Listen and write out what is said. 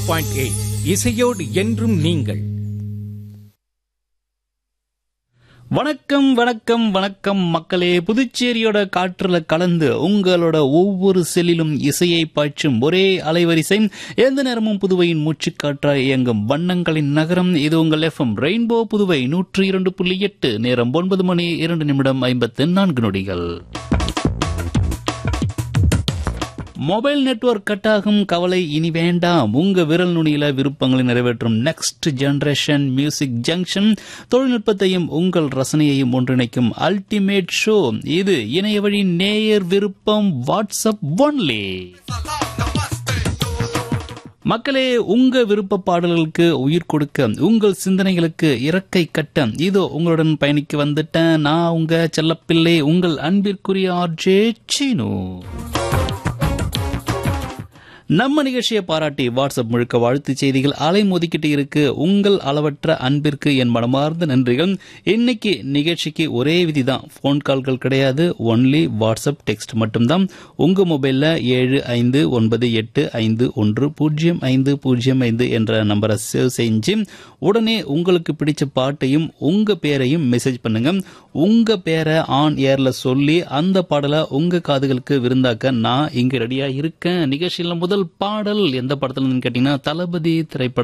point eight இசையோடு என்றும் நீங்கள் வணக்கம் வணக்கம் வணக்கம் மக்களே புதுச்சேரியோட காற்றுல கலந்து உங்களோட ஒவ்வொரு செல்லிலும் இசையை பாய்ச்சும் ஒரே அலைவரிசை எந்த நேரமும் புதுவையின் மூச்சுக்காற்றாய் இயங்கும் வண்ணங்களின் நகரம் இது உங்கள் எஃப்எம் ரெயின்போ புதுவை நூற்றி இரண்டு புள்ளி எட்டு நேரம் ஒன்பது மணி இரண்டு நிமிடம் ஐம்பத்து நான்கு நொடிகள் மொபைல் நெட்வொர்க் கட்டாகும் கவலை இனி வேண்டாம் உங்க விரல் நுனியில விருப்பங்களை நிறைவேற்றும் நெக்ஸ்ட் ஜெனரேஷன் மியூசிக் ஜங்ஷன் தொழில்நுட்பத்தையும் உங்கள் ரசனையையும் ஒன்றிணைக்கும் அல்டிமேட் ஷோ இது இணைய வழி நேயர் விருப்பம் வாட்ஸ்அப் ஒன்லி மக்களே உங்க விருப்ப பாடல்களுக்கு உயிர் கொடுக்க உங்கள் சிந்தனைகளுக்கு இறக்கை கட்ட இதோ உங்களுடன் பயணிக்க வந்துட்டேன் நான் உங்க செல்லப்பிள்ளை உங்கள் அன்பிற்குரிய ஆர்ஜே சீனு நம்ம நிகழ்ச்சியை பாராட்டி வாட்ஸ்அப் முழுக்க வாழ்த்து செய்திகள் அலை மோதிக்கிட்டு இருக்கு உங்கள் அளவற்ற அன்பிற்கு என் மனமார்ந்த நன்றிகள் இன்னைக்கு நிகழ்ச்சிக்கு ஒரே விதிதான் ஃபோன் கால்கள் கிடையாது ஒன்லி வாட்ஸ்அப் டெக்ஸ்ட் மட்டும்தான் உங்க மொபைல்ல ஏழு ஐந்து ஒன்பது எட்டு ஐந்து ஒன்று பூஜ்ஜியம் ஐந்து பூஜ்ஜியம் ஐந்து என்ற நம்பரை சேவ் செஞ்சு உடனே உங்களுக்கு பிடிச்ச பாட்டையும் உங்க பேரையும் மெசேஜ் பண்ணுங்க உங்க பேரை ஆன் ஏர்ல சொல்லி அந்த பாடலை உங்க காதுகளுக்கு விருந்தாக்க நான் இங்க ரெடியா இருக்கேன் நிகழ்ச்சியில முதல் பாடல் எந்த படத்துல கேட்டீங்கன்னா தளபதி திரைப்படம்